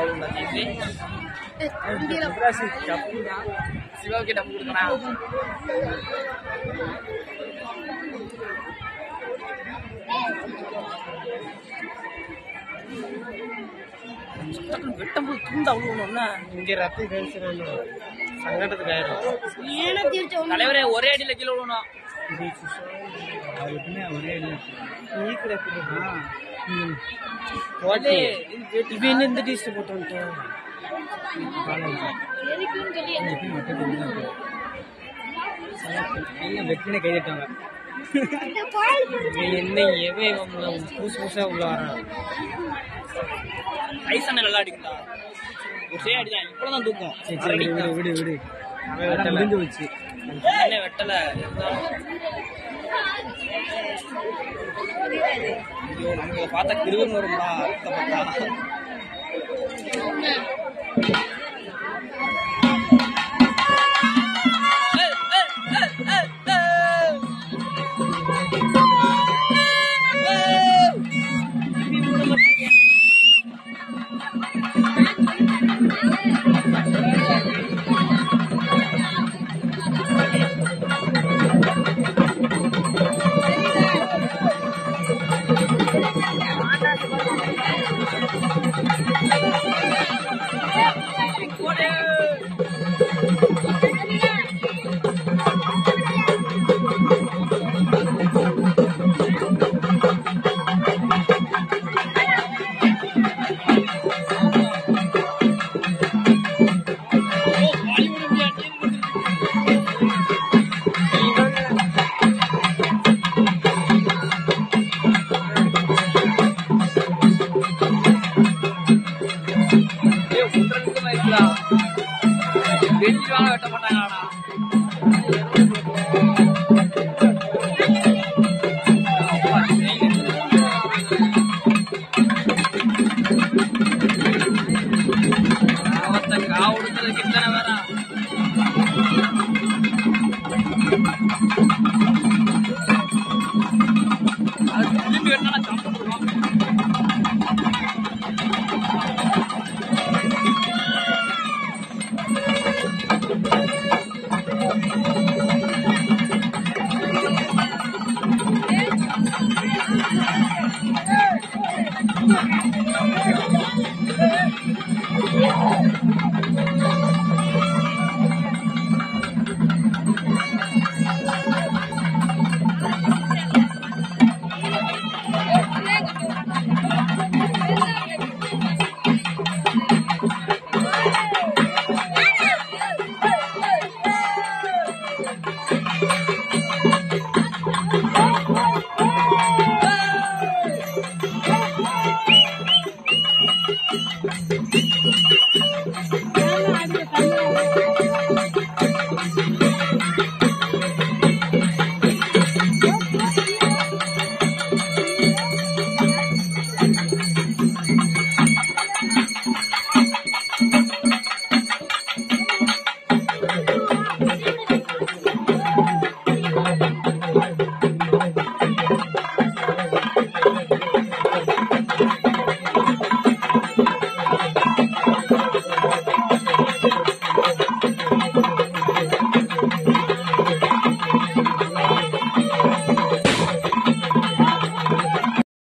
அவ்வளோ ஜெயிச்சு சிவாவுக்கு டப்பு கொடுக்கணும் வெட்டம் போது துண்டு அவ்வளோ இங்க ரத்தம் கழிச்சிடணும் சங்கடத்துக்கு ஆயிரும் தலைவரே ஒரே அடியில் கீழே விழணும் ஒரே நீக்கிற ஓட்டு இப்போ என்ன இந்த டீஸ்ட் போட்டு வந்துட்டோம் என்ன வெட்டின கைதிட்டாங்க என்ன எவன் இவன் புதுசு புதுசா உள்ள வரான் ஐசன் நல்லா அடிக்குதா ஒரு சே அடிதான் இப்பதான் தூக்கம் சரி, சரி, விடு விடு விடு அவன் முடிஞ்சு வச்சு என்ன வெட்டல ஐயோ நமக்கு பார்த்தா கிருவன் வரும்டா அர்த்தப்பட்டா வெட்டி வாங்க வெட்ட மாட்டாங்க